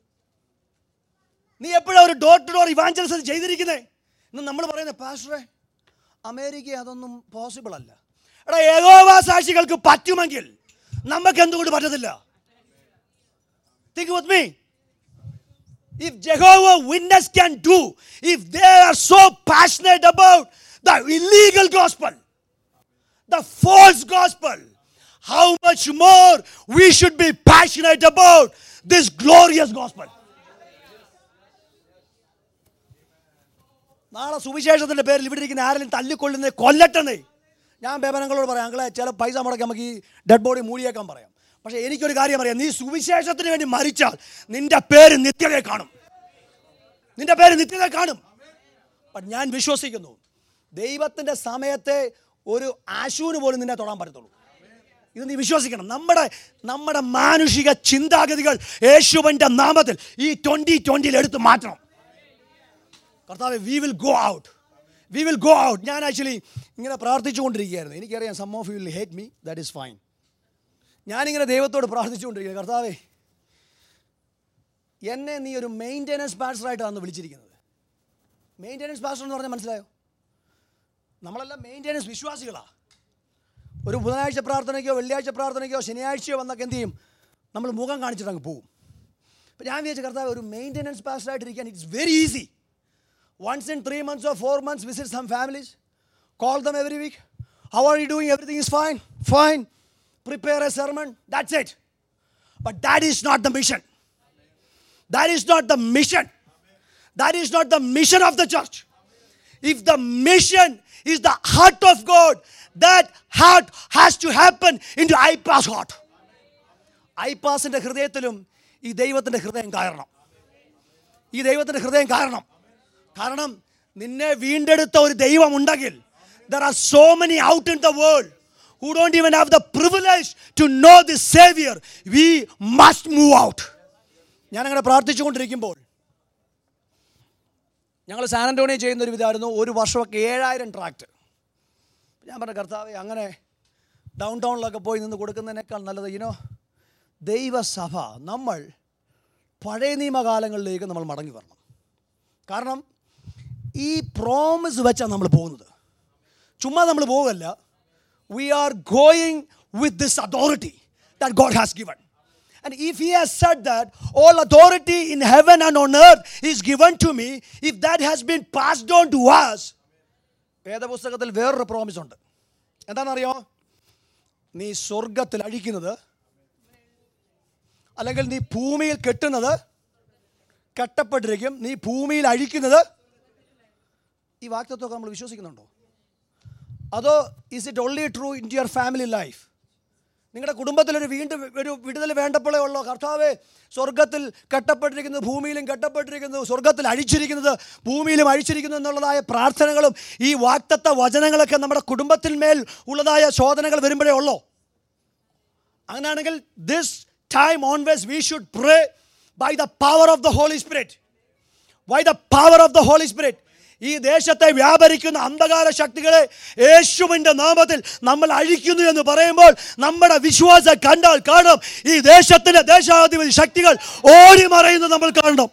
നീ എപ്പോഴാ ഒരു ഡോർ ടു ഡോർ ഇവാഞ്ചൽസ് ചെയ്തിരിക്കുന്നേ ഇന്ന് നമ്മൾ പറയുന്നത് പാസ്റ്ററെ അമേരിക്ക അതൊന്നും പോസിബിൾ അല്ല എടാ ഏകോവാ സാക്ഷികൾക്ക് പറ്റുമെങ്കിൽ നമുക്ക് എന്തുകൊണ്ട് പറ്റത്തില്ല think with me if Jehovah Witness can do, if they are so passionate about the illegal gospel, the false gospel, how much more we should be passionate about this glorious gospel. നാളെ സുവിശേഷത്തിന്റെ പേരിൽ ഇവിടെ ഇരിക്കുന്ന ആരെങ്കിലും തല്ലിക്കൊള്ളുന്നത് കൊല്ലട്ടെന്നേ ഞാൻ ബേബനങ്ങളോട് പറയാം ഞങ്ങളെ ചില പൈസ മുടക്കി നമുക്ക് ഈ ഡെഡ് ബോഡി മൂടിയേക്കാൻ പറയാം പക്ഷേ എനിക്കൊരു കാര്യം അറിയാം നീ സുവിശേഷത്തിന് വേണ്ടി മരിച്ചാൽ നിന്റെ പേര് നിത്യതയെ കാണും നിന്റെ പേര് നിത്യത കാണും But ഞാൻ വിശ്വസിക്കുന്നു ദൈവത്തിൻ്റെ സമയത്തെ ഒരു ആശുവിന് പോലും നിന്നെ തൊടാൻ പറ്റത്തുള്ളൂ ഇത് നീ വിശ്വസിക്കണം നമ്മുടെ നമ്മുടെ മാനുഷിക ചിന്താഗതികൾ യേശുവിൻ്റെ നാമത്തിൽ ഈ ട്വൻ്റി ട്വൻ്റിയിൽ എടുത്ത് മാറ്റണം കർത്താവ് we will go out we will go out ഞാൻ ആക്ച്വലി ഇങ്ങനെ പ്രാർത്ഥിച്ചുകൊണ്ടിരിക്കുകയായിരുന്നു എനിക്കറിയാം some of you will hate me that is fine ഞാനിങ്ങനെ ദൈവത്തോട് പ്രാർത്ഥിച്ചുകൊണ്ടിരിക്കുക കർത്താവേ എന്നെ നീ ഒരു മെയിൻ്റെനൻസ് പാസ്റ്ററായിട്ടാണ് വിളിച്ചിരിക്കുന്നത് മെയിൻ്റെനൻസ് പാസ്റ്റർ എന്ന് പറഞ്ഞാൽ മനസ്സിലായോ നമ്മളെല്ലാം മെയിൻ്റെനൻസ് വിശ്വാസികളാണ് ഒരു ബുധനാഴ്ച പ്രാർത്ഥനയ്ക്കോ വെള്ളിയാഴ്ച പ്രാർത്ഥനയ്ക്കോ ശനിയാഴ്ചയോ വന്നൊക്കെ എന്ത് ചെയ്യും നമ്മൾ മുഖം കാണിച്ചിട്ട് അങ്ങ് പോകും അപ്പം ഞാൻ വിചാരിച്ച കർത്താവ് ഒരു മെയിൻ്റെനൻസ് പാസ്റ്ററായിട്ടിരിക്കാൻ it's very easy once in three months or four months visit some families call them every week how are you doing everything is fine fine prepare a sermon that's it but that is not the mission That is not the mission. That is not the mission of the church. If the mission is the heart of God, that heart has to happen into IPAS heart. ഐപാസിന്റെ ഹൃദയത്തിലും ഈ ദൈവത്തിന്റെ ഹൃദയം കയറണം ഈ ദൈവത്തിന്റെ ഹൃദയം കയറണം കാരണം നിന്നെ വീണ്ടെടുത്ത ഒരു ദൈവം ഉണ്ടെങ്കിൽ there are so many out in the world who don't even have the privilege to know the Saviour we must move out ഞാനങ്ങനെ പ്രാർത്ഥിച്ചുകൊണ്ടിരിക്കുമ്പോൾ ഞങ്ങൾ സാൻ ആൻ്റോണിയോ ചെയ്യുന്ന ഒരു ഇതായിരുന്നു ഒരു വർഷമൊക്കെ ഏഴായിരം ട്രാക്ട് ഞാൻ പറഞ്ഞ കർത്താവെ അങ്ങനെ ഡൗൺ ടൗണിലൊക്കെ പോയി നിന്ന് കൊടുക്കുന്നതിനേക്കാൾ നല്ലത് ഇനോ ദൈവസഭ നമ്മൾ പഴയ നിയമകാലങ്ങളിലേക്ക് നമ്മൾ മടങ്ങി വരണം കാരണം ഈ പ്രോമിസ് വെച്ചാണ് നമ്മൾ പോകുന്നത് ചുമ്മാ നമ്മൾ പോവല്ല we are going with this authority that God has given And if he has said that all authority in heaven and on earth is given to me, if that has been passed on to us, വേദപുസ്തകത്തിൽ വേറൊരു promise ഉണ്ട് എന്താണെന്നറിയോ നീ സ്വർഗത്തിൽ അഴിക്കുന്നത് അല്ലെങ്കിൽ നീ ഭൂമിയിൽ കെട്ടുന്നത് കെട്ടപ്പെട്ടിരിക്കും നീ ഭൂമിയിൽ അഴിക്കുന്നത് ഈ വാക്തത്വമൊക്കെ നമ്മൾ വിശ്വസിക്കുന്നുണ്ടോ അതോ is it only true in your family life നിങ്ങളുടെ കുടുംബത്തിലൊരു വീണ്ടും ഒരു വിടുതൽ വേണ്ടപ്പോഴേ ഉള്ളോ കർത്താവെ സ്വർഗത്തിൽ കെട്ടപ്പെട്ടിരിക്കുന്നത് ഭൂമിയിലും കെട്ടപ്പെട്ടിരിക്കുന്നത് സ്വർഗത്തിൽ അഴിച്ചിരിക്കുന്നത് ഭൂമിയിലും അഴിച്ചിരിക്കുന്നു എന്നുള്ളതായ പ്രാർത്ഥനകളും ഈ വാക്തത്വ വചനങ്ങളൊക്കെ നമ്മുടെ കുടുംബത്തിന്മേൽ ഉള്ളതായ ശോധനകൾ വരുമ്പോഴേ ഉള്ളോ അങ്ങനെയാണെങ്കിൽ this time always we should pray by the power of the Holy Spirit by the power of the Holy Spirit ഈ ദേശത്തെ വ്യാപരിക്കുന്ന അന്ധകാര ശക്തികളെ യേശുവിൻ്റെ നാമത്തിൽ നമ്മൾ അഴിക്കുന്നു എന്ന് പറയുമ്പോൾ നമ്മുടെ വിശ്വാസം കണ്ടാൽ കാണാം ഈ ദേശത്തിൻ്റെ ദേശാധിപതി ശക്തികൾ ഓടി മറയുന്നത് നമ്മൾ കാണണം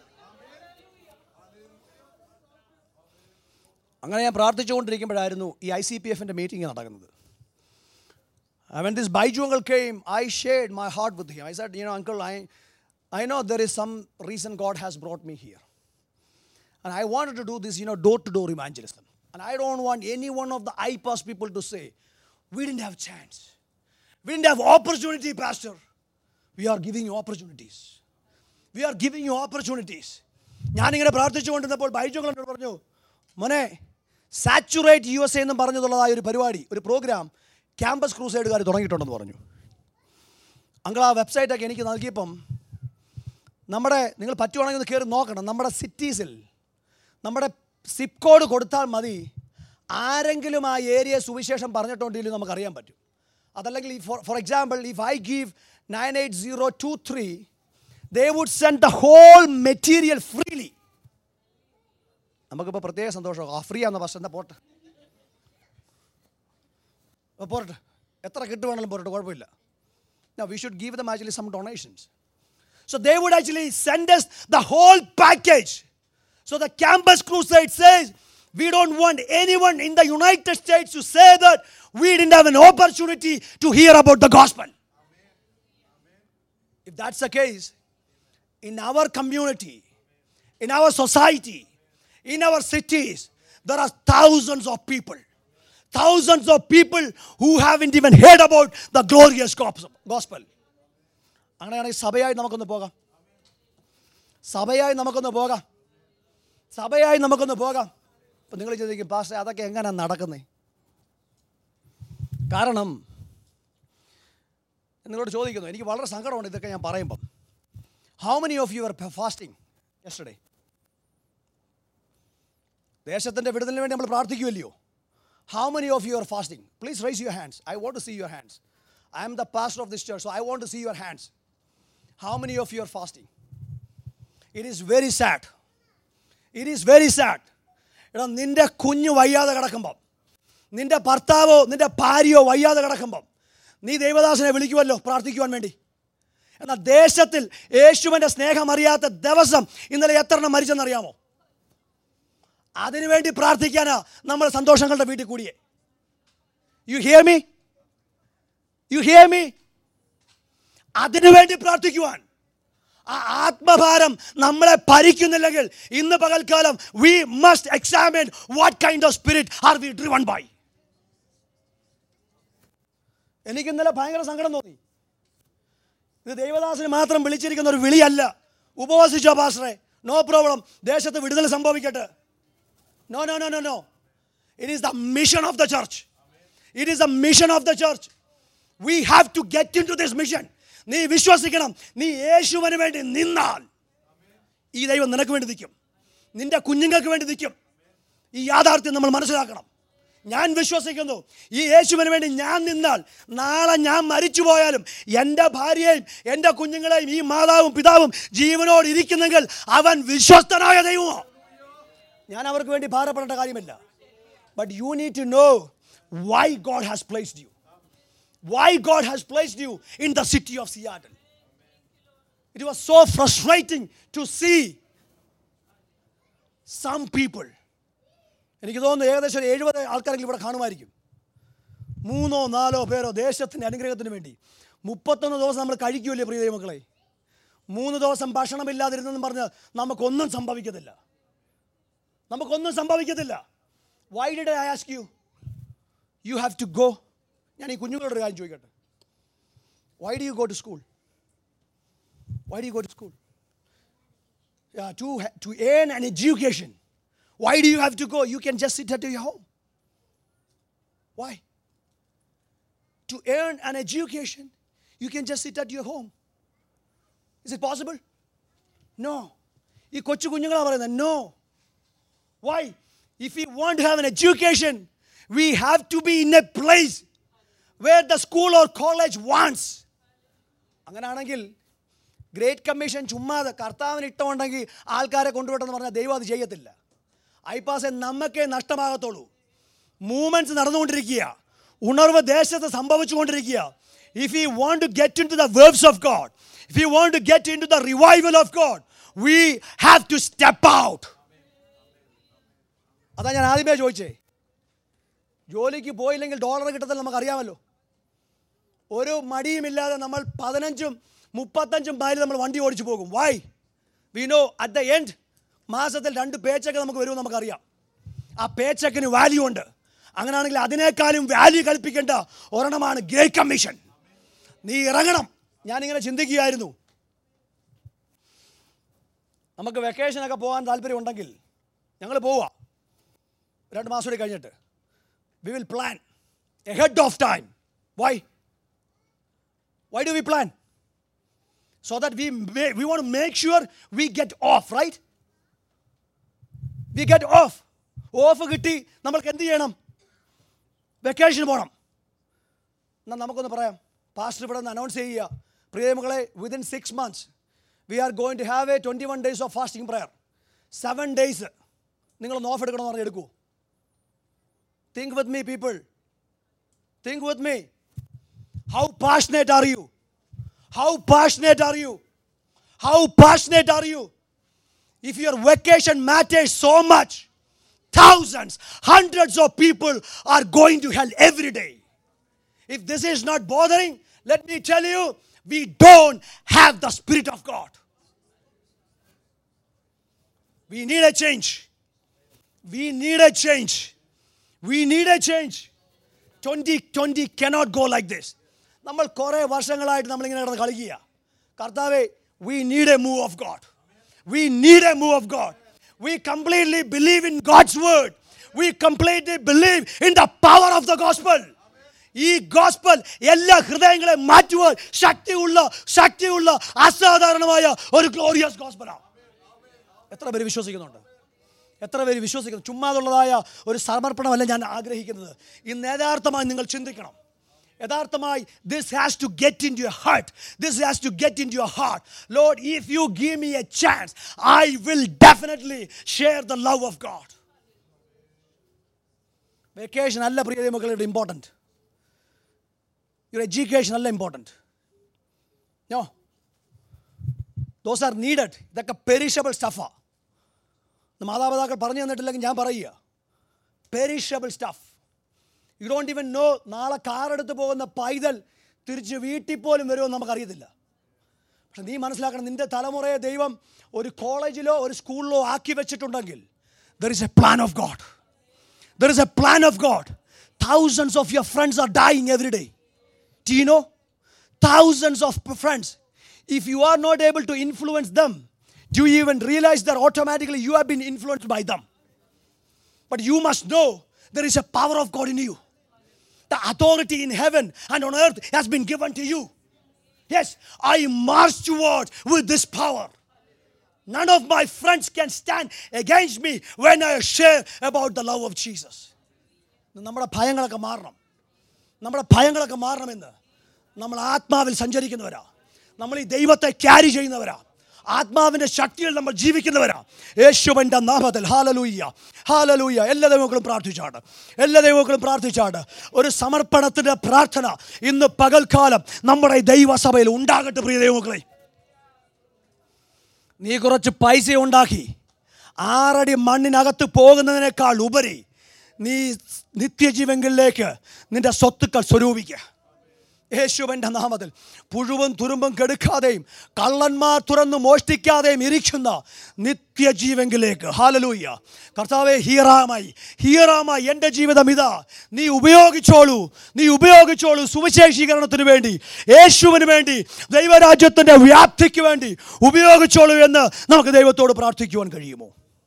അങ്ങനെ ഞാൻ പ്രാർത്ഥിച്ചുകൊണ്ടിരിക്കുമ്പോഴായിരുന്നു ഈ ഐ സി പി എഫിൻ്റെ മീറ്റിംഗ് നടക്കുന്നത് when this Baiju uncle came, I shared my heart with him. I said, you know, uncle, I, I know there is some reason God has brought me here. And I wanted to do this, you know, door-to-door evangelism. And I don't want any one of the IPAS people to say, we didn't have chance. We didn't have opportunity, Pastor. We are giving you opportunities. We are giving you opportunities. ഞാനിങ്ങനെ പ്രാർത്ഥിച്ചുകൊണ്ടിരുന്നപ്പോൾ ബൈജു എന്നോട് പറഞ്ഞു മോനെ saturate U S എന്നും പറഞ്ഞതുള്ളതായ ഒരു പരിപാടി ഒരു programme campus ക്രൂസൈഡുകാർ തുടങ്ങിയിട്ടുണ്ടെന്ന് പറഞ്ഞു uncle ആ വെബ്സൈറ്റൊക്കെ എനിക്ക് നൽകിയപ്പം നമ്മുടെ നിങ്ങൾ പറ്റുവാണെങ്കിൽ ഒന്ന് കയറി നോക്കണം നമ്മുടെ സിറ്റീസിൽ നമ്മുടെ സിപ്പ് കോഡ് കൊടുത്താൽ മതി ആരെങ്കിലും ആ ഏരിയ സുവിശേഷം പറഞ്ഞിട്ടുണ്ടെങ്കിലും നമുക്കറിയാൻ പറ്റും അതല്ലെങ്കിൽ for for example if I give nine eight zero two three they would send the whole material freely നമുക്കിപ്പോൾ പ്രത്യേക സന്തോഷം ആ ഫ്രീ ആണെന്ന പക്ഷെ എന്താ പോട്ടെ അപ്പോൾ പോരട്ടെ എത്ര കിട്ടുവാണെങ്കിലും പോരട്ടെ കുഴപ്പമില്ല Now we should give them actually some donations. So they would actually send us the whole package. So the campus crusade says, we don't want anyone in the United States to say that we didn't have an opportunity to hear about the gospel. If that's the case, in our community, in our society, in our cities, there are thousands of people. Thousands of people who haven't even heard about the glorious gos- gospel. അങ്ങനെയാണെങ്കിൽ സഭയായി നമുക്കൊന്ന് പോകാം സഭയായി നമുക്കൊന്ന് പോകാം സഭയായി നമുക്കൊന്ന് പോകാം അപ്പം നിങ്ങൾ ചോദിക്കും പാസ്റ്റർ അതൊക്കെ എങ്ങനെയാണ് നടക്കുന്നത് കാരണം നിങ്ങളോട് ചോദിക്കുന്നു എനിക്ക് വളരെ സങ്കടമുണ്ട് ഇതൊക്കെ ഞാൻ പറയുമ്പം how many of you are fasting yesterday ദേശത്തിൻ്റെ വിടുതലിന് വേണ്ടി നമ്മൾ പ്രാർത്ഥിക്കുമല്ലയോ how many of you are fasting please raise your hands I want to see your hands I am the pastor of this church so I want to see your hands how many of you are fasting it is very sad it is very sad എടാ നിന്റെ കുഞ്ഞ് വയ്യാതെ കിടക്കുമ്പം നിന്റെ ഭർത്താവോ നിന്റെ ഭാര്യയോ വയ്യാതെ കിടക്കുമ്പം നീ ദൈവദാസനെ വിളിക്കുമല്ലോ പ്രാർത്ഥിക്കുവാൻ വേണ്ടി എന്നാൽ ദേശത്തിൽ യേശുവിൻ്റെ സ്നേഹം അറിയാത്ത ദിവസം ഇന്നലെ എത്ര എണ്ണം മരിച്ചെന്നറിയാമോ അതിനുവേണ്ടി പ്രാർത്ഥിക്കാനാ നമ്മൾ സന്തോഷങ്ങളുടെ വീട്ടിൽ കൂടിയേ you hear me you hear me അതിനുവേണ്ടി പ്രാർത്ഥിക്കുവാൻ ആ ആത്മഭാരം നമ്മളെ ഭരിക്കുന്നില്ലെങ്കിൽ ഇന്ന് പകൽക്കാലം we must examine what kind of spirit are we driven by എനിക്ക് ഇന്നലെ ഭയങ്കര സങ്കടം തോന്നി ഇത് ദൈവദാസന് മാത്രം വിളിച്ചിരിക്കുന്ന ഒരു വിളിയല്ല ഉപവസിച്ചോ പാസ്റ്ററെ നോ പ്രോബ്ലം ദേശത്ത് വിടുതൽ സംഭവിക്കട്ടെ no no no no no it is the mission of the church it is the mission of the church we have to get into this mission നീ വിശ്വസിക്കണം നീ യേശുവിന് വേണ്ടി നിന്നാൽ ഈ ദൈവം നിനക്ക് വേണ്ടി നിൽക്കും നിന്റെ കുഞ്ഞുങ്ങൾക്ക് വേണ്ടി നിൽക്കും ഈ യാഥാർത്ഥ്യം നമ്മൾ മനസ്സിലാക്കണം ഞാൻ വിശ്വസിക്കുന്നു ഈ യേശുവിന് വേണ്ടി ഞാൻ നിന്നാൽ നാളെ ഞാൻ മരിച്ചു പോയാലും എൻ്റെ ഭാര്യയെയും എൻ്റെ കുഞ്ഞുങ്ങളെയും ഈ മാതാവും പിതാവും ജീവനോട് ഇരിക്കുന്നെങ്കിൽ അവൻ വിശ്വസ്തനായ ദൈവമോ ഞാൻ അവർക്ക് വേണ്ടി ഭാരപ്പെടേണ്ട കാര്യമില്ല but you need to know why God has placed you why God has placed you in the city of Seattle. It was so frustrating to see some people. എനിക്ക് തോന്നുന്നു ഏകദേശം ഒരു എഴുപത് ആൾക്കാരെങ്കിലും ഇവിടെ കാണുമായിരിക്കും മൂന്നോ നാലോ പേരോ ദേശത്തിൻ്റെ അനുഗ്രഹത്തിന് വേണ്ടി മുപ്പത്തൊന്ന് ദിവസം നമ്മൾ കഴിക്കൂലേ പ്രിയ ദൈവമക്കളെ മൂന്ന് ദിവസം ഭക്ഷണമില്ലാതിരുന്നെന്ന് പറഞ്ഞ് നമുക്കൊന്നും സംഭവിക്കത്തില്ല നമുക്കൊന്നും സംഭവിക്കത്തില്ല why did I ask you you have to go ഞാൻ ഈ കുഞ്ഞുങ്ങളോട് ഒരു കാര്യം ചോദിക്കട്ടെ why do you go to school why do you go to school to to earn an education why do you have to go you can just sit at your home why to earn an education you can just sit at your home is it possible no ഈ കൊച്ചു കുഞ്ഞുങ്ങളാണ് പറയുന്നത് no Y if you want to have an education we have to be in a place where the school or college wants അങ്ങനെയാണെങ്കിൽ great commission ചുമ്മാതെ കർത്താവിന് ഇഷ്ടമുണ്ടെങ്കിൽ ആൾക്കാരെ കൊണ്ടുപോട്ടെന്ന് പറഞ്ഞാൽ ദൈവം അത് ചെയ്യത്തില്ല ഐപാസെ നമുക്കേ നഷ്ടമാകത്തുള്ളൂ മൂവ്മെൻറ്റ്സ് നടന്നുകൊണ്ടിരിക്കുക ഉണർവ് ദേശത്ത് സംഭവിച്ചുകൊണ്ടിരിക്കുക if you want to get into the verbs of God if you want to get into the revival of God we have to step out അതാ ഞാൻ ആദ്യമേ ചോദിച്ചേ ജോലിക്ക് പോയില്ലെങ്കിൽ ഡോളർ കിട്ടത്തില്ല നമുക്കറിയാമല്ലോ ഒരു മടിയുമില്ലാതെ നമ്മൾ പതിനഞ്ചും മുപ്പത്തഞ്ചും മൈൽ നമ്മൾ വണ്ടി ഓടിച്ചു പോകും why we know at the end മാസത്തിൽ രണ്ട് പേച്ചൊക്കെ നമുക്ക് വരുമെന്ന് നമുക്കറിയാം ആ പേച്ചക്കിന് വാല്യൂ ഉണ്ട് അങ്ങനെയാണെങ്കിൽ അതിനേക്കാളും വാല്യൂ കൽപ്പിക്കേണ്ട ഒരെണ്ണമാണ് ഗ്രേറ്റ് കമ്മീഷൻ നീ ഇറങ്ങണം ഞാനിങ്ങനെ ചിന്തിക്കുകയായിരുന്നു നമുക്ക് വെക്കേഷനൊക്കെ പോകാൻ താല്പര്യമുണ്ടെങ്കിൽ ഞങ്ങൾ പോവുക രണ്ട് മാസം കൂടി കഴിഞ്ഞിട്ട് we will plan ahead of time. Why? Why do we plan? So that we, may, we want to make sure we get off, right? We get off. Off കിട്ടി നമ്മൾക്ക് എന്ത് ചെയ്യണം വെക്കേഷൻ പോകണം എന്നാൽ നമുക്കൊന്ന് പറയാം പാസ്റ്റർ ഇവിടെ നിന്ന് അനൗൺസ് ചെയ്യുക പ്രിയമകളെ within six months we are going to have a twenty one days of fasting prayer seven days നിങ്ങളൊന്ന് ഓഫ് എടുക്കണമെന്ന് പറഞ്ഞ് എടുക്കൂ think with me people think with me how passionate are you how passionate are you how passionate are you if your vacation matters so much, thousands, hundreds of people are going to hell every day. If this is not bothering, let me tell you, we don't have the Spirit of God. We need a change. We need a change. We need a change. 2020 cannot go like this. നമ്മൾ കുറേ വർഷങ്ങളായിട്ട് നമ്മളിങ്ങനെ കിടന്ന് കളിക്കുക കർത്താവെ we need a move of God we need a move of God we completely believe in God's word we completely believe in the power of the gospel ഈ gospel എല്ലാ ഹൃദയങ്ങളെ മാറ്റുവാൻ ശക്തിയുള്ള ശക്തിയുള്ള അസാധാരണമായ ഒരു ഗ്ലോറിയസ് ഗോസ്പലാണ് എത്ര പേര് വിശ്വസിക്കുന്നുണ്ട് എത്ര പേര് വിശ്വസിക്കുന്നു ചുമ്മാതുള്ളതായ ഒരു സമർപ്പണമല്ല ഞാൻ ആഗ്രഹിക്കുന്നത് ഇന്ന് യഥാർത്ഥമായി നിങ്ങൾ ചിന്തിക്കണം യഥാർത്ഥമായി this has to get in your heart this has to get in your heart Lord if you give me a chance I will definitely share the love of God vacation അല്ല പ്രിയ മക്കളുടെ ഇമ്പോർട്ടൻറ്റ് യുവർ എഡ്യൂക്കേഷൻ അല്ല important no those are needed ഇതൊക്കെ perishable സ്റ്റഫാണ് മാതാപിതാക്കൾ പറഞ്ഞു തന്നിട്ടില്ലെങ്കിൽ ഞാൻ പറയുക perishable stuff you don't even know നാളെ കാറെടുത്ത് പോകുന്ന പൈതൽ തിരിച്ച് വീട്ടിൽ പോലും വരുമെന്ന് നമുക്കറിയത്തില്ല പക്ഷെ നീ മനസ്സിലാക്കണം നിന്റെ തലമുറയെ ദൈവം ഒരു കോളേജിലോ ഒരു സ്കൂളിലോ ആക്കി വെച്ചിട്ടുണ്ടെങ്കിൽ there is a plan of God there is a plan of God thousands of your friends are dying every day do you know thousands of friends if you are not able to influence them do you even realize that automatically you have been influenced by them but you must know there is a power of god in you the authority in heaven and on earth has been given to you yes i march towards with this power None of my friends can stand against me when I share about the love of Jesus. നമ്മുടെ ഭയങ്ങളൊക്കെ മാറണം നമ്മുടെ ഭയങ്ങളൊക്കെ മാറണമെന്ന് നമ്മൾ ആത്മാവിൽ സഞ്ചരിക്കുന്നവരാ നമ്മൾ ഈ ദൈവത്തെ carry ചെയ്യുന്നവരാ ആത്മാവിൻ്റെ ശക്തിയിൽ നമ്മൾ ജീവിക്കുന്നവരാ യേശുവിൻ്റെ നാമത്തിൽ ഹാലലൂയ്യ ഹാലലൂയ്യ എല്ലാ ദൈവങ്ങളും പ്രാർത്ഥിച്ചാണ് എല്ലാ ദൈവങ്ങളും പ്രാർത്ഥിച്ചാണ് ഒരു സമർപ്പണത്തിൻ്റെ പ്രാർത്ഥന ഇന്ന് പകൽക്കാലം നമ്മുടെ ഈ ദൈവസഭയിൽ ഉണ്ടാകട്ടെ പ്രിയ ദൈവങ്ങളെ നീ കുറച്ച് പൈസ ഉണ്ടാക്കി ആറടി മണ്ണിനകത്ത് പോകുന്നതിനേക്കാൾ ഉപരി നീ നിത്യജീവങ്ങളിലേക്ക് നിന്റെ സ്വത്തുക്കൾ സ്വരൂപിക്കുക യേശുവൻ്റെ നാമത്തിൽ പുഴുവും തുരുമ്പും കെടുക്കാതെയും കള്ളന്മാർ തുറന്ന് മോഷ്ടിക്കാതെയും ഇരിക്കുന്ന നിത്യജീവങ്കിലേക്ക് ഹാലലൂയ്യ കർത്താവെ ഹീറാമായി ഹീറാമായി എൻ്റെ ജീവിതം ഇതാ നീ ഉപയോഗിച്ചോളൂ നീ ഉപയോഗിച്ചോളൂ സുവിശേഷീകരണത്തിന് വേണ്ടി യേശുവിന് വേണ്ടി ദൈവരാജ്യത്തിൻ്റെ വ്യാപ്തിക്ക് വേണ്ടി ഉപയോഗിച്ചോളൂ എന്ന് നമുക്ക് ദൈവത്തോട് പ്രാർത്ഥിക്കുവാൻ കഴിയുമോ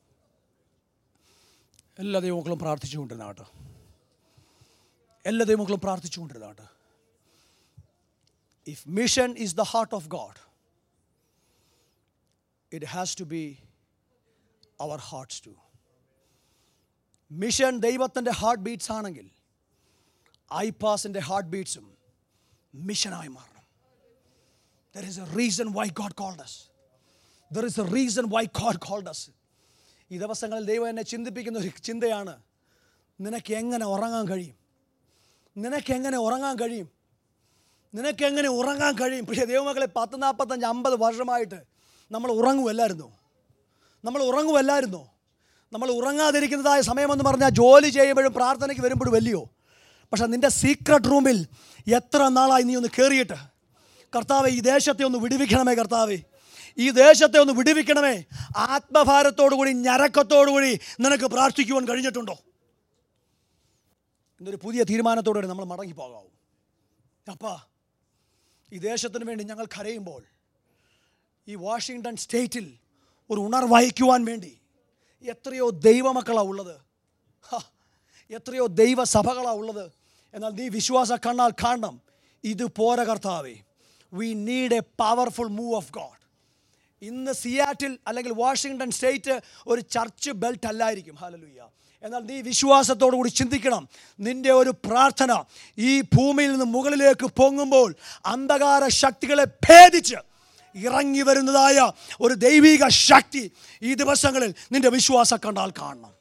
എല്ലാ ദൈവമക്കളും പ്രാർത്ഥിച്ചുകൊണ്ടിരുന്നാട്ട് എല്ലാ ദൈവമക്കളും പ്രാർത്ഥിച്ചുകൊണ്ടിരുന്നാട്ട് if mission is the heart of God, it has to be our hearts too. Mission ദൈവത്തിൻ്റെ ഹാർട്ട് ബീറ്റ്സ് ആണെങ്കിൽ ഐ പാസിൻ്റെ ഹാർട്ട് ബീറ്റ്സും മിഷനായി മാറണം there is a reason why God called us there is a reason why God called us ഈ ദിവസങ്ങളിൽ ദൈവം എന്നെ ചിന്തിപ്പിക്കുന്ന ഒരു ചിന്തയാണ് നിനക്ക് എങ്ങനെ ഉറങ്ങാൻ കഴിയും നിനക്ക് എങ്ങനെ ഉറങ്ങാൻ കഴിയും നിനക്ക് എങ്ങനെ ഉറങ്ങാൻ കഴിയും പ്രിയ ദൈവമക്കളെ പത്ത് നാൽപ്പത്തഞ്ച് അമ്പത് വർഷമായിട്ട് നമ്മൾ ഉറങ്ങുമല്ലായിരുന്നോ നമ്മൾ ഉറങ്ങുമല്ലായിരുന്നോ നമ്മൾ ഉറങ്ങാതിരിക്കുന്നതായ സമയമെന്ന് പറഞ്ഞാൽ ജോലി ചെയ്യുമ്പോഴും പ്രാർത്ഥനയ്ക്ക് വരുമ്പോഴും വലിയോ പക്ഷെ നിൻ്റെ സീക്രട്ട് റൂമിൽ എത്ര നാളായി നീ ഒന്ന് കയറിയിട്ട് കർത്താവെ ഈ ദേശത്തെ ഒന്ന് വിടുവിക്കണമേ കർത്താവെ ഈ ദേശത്തെ ഒന്ന് വിടുവിക്കണമേ ആത്മഭാരത്തോടുകൂടി ഞരക്കത്തോടുകൂടി നിനക്ക് പ്രാർത്ഥിക്കുവാൻ കഴിഞ്ഞിട്ടുണ്ടോ എന്നൊരു പുതിയ തീരുമാനത്തോടുകൂടി നമ്മൾ മടങ്ങിപ്പോകാവും അപ്പാ ഈ ദേശത്തിന് വേണ്ടി ഞങ്ങൾ കരയുമ്പോൾ ഈ വാഷിങ്ടൺ സ്റ്റേറ്റിൽ ഒരു ഉണർവഹിക്കുവാൻ വേണ്ടി എത്രയോ ദൈവമക്കളാണ് ഉള്ളത് ഹ, എത്രയോ ദൈവസഭകളാണ് ഉള്ളത് എന്നാൽ നീ വിശ്വാസ കണ്ണാൽ കാണണം ഇത് പോര കർത്താവേ we need a powerful move of God ഇന്ന് സിയാറ്റിൽ അല്ലെങ്കിൽ വാഷിങ്ടൺ സ്റ്റേറ്റ് ഒരു ചർച്ച് ബെൽറ്റ് അല്ലായിരിക്കും ഹാലലുയ്യ എന്നാൽ നീ വിശ്വാസത്തോടു കൂടി ചിന്തിക്കണം നിന്റെ ഒരു പ്രാർത്ഥന ഈ ഭൂമിയിൽ നിന്ന് മുകളിലേക്ക് പൊങ്ങുമ്പോൾ അന്ധകാര ശക്തികളെ ഭേദിച്ച് ഇറങ്ങി വരുന്നതായ ഒരു ദൈവിക ശക്തി ഈ ദിവസങ്ങളിൽ നിന്റെ വിശ്വാസം കണ്ടാൽ കാണണം